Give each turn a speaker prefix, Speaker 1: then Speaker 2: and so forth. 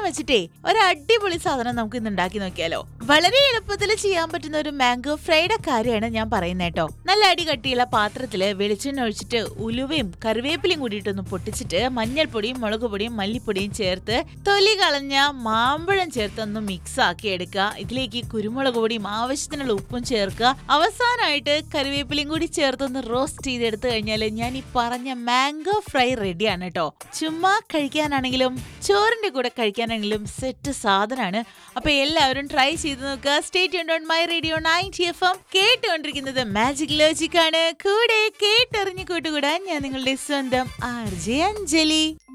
Speaker 1: സാധനം വെച്ചിട്ടേ ഒരു അടിപൊളി സാധനം നമുക്ക് ഇന്ന് ഉണ്ടാക്കി നോക്കിയാലോ വളരെ എളുപ്പത്തിൽ ചെയ്യാൻ പറ്റുന്ന ഒരു മാംഗോ ഫ്രൈയുടെ കാര്യമാണ് ഞാൻ പറയുന്നത് കേട്ടോ നല്ല അടി കട്ടിയുള്ള പാത്രത്തില് വെളിച്ചെണ്ണ ഒഴിച്ചിട്ട് ഉലുവയും കറിവേപ്പിലയും കൂടിയിട്ടൊന്ന് പൊട്ടിച്ചിട്ട് മഞ്ഞൾപ്പൊടിയും മുളക് പൊടിയും മല്ലിപ്പൊടിയും ചേർത്ത് തൊലി കളഞ്ഞ മാമ്പഴം ചേർത്ത് ഒന്ന് മിക്സ് ആക്കി എടുക്കുക ഇതിലേക്ക് കുരുമുളക് പൊടിയും ആവശ്യത്തിനുള്ള ഉപ്പും ചേർക്കുക അവസാനമായിട്ട് കറിവേപ്പിലയും കൂടി ചേർത്തൊന്ന് റോസ്റ്റ് ചെയ്തെടുത്തു കഴിഞ്ഞാൽ ഞാൻ ഈ പറഞ്ഞ മാംഗോ ഫ്രൈ റെഡിയാണ് കേട്ടോ ചുമ്മാ കഴിക്കാനാണെങ്കിലും ചോറിന്റെ കൂടെ കഴിക്കാനാണെങ്കിലും സെറ്റ് സാധനമാണ് അപ്പൊ എല്ലാവരും ട്രൈ ചെയ്ത് നോക്കുക state on my radio ninety F M കേട്ടുകൊണ്ടിരിക്കുന്നത് മാജിക് ലോജിക് ആണ് കൂടെ കേട്ടറിഞ്ഞു കൂട്ടുകൂടാൻ ഞാൻ നിങ്ങളുടെ സ്വന്തം ആർ ജെ അഞ്ജലി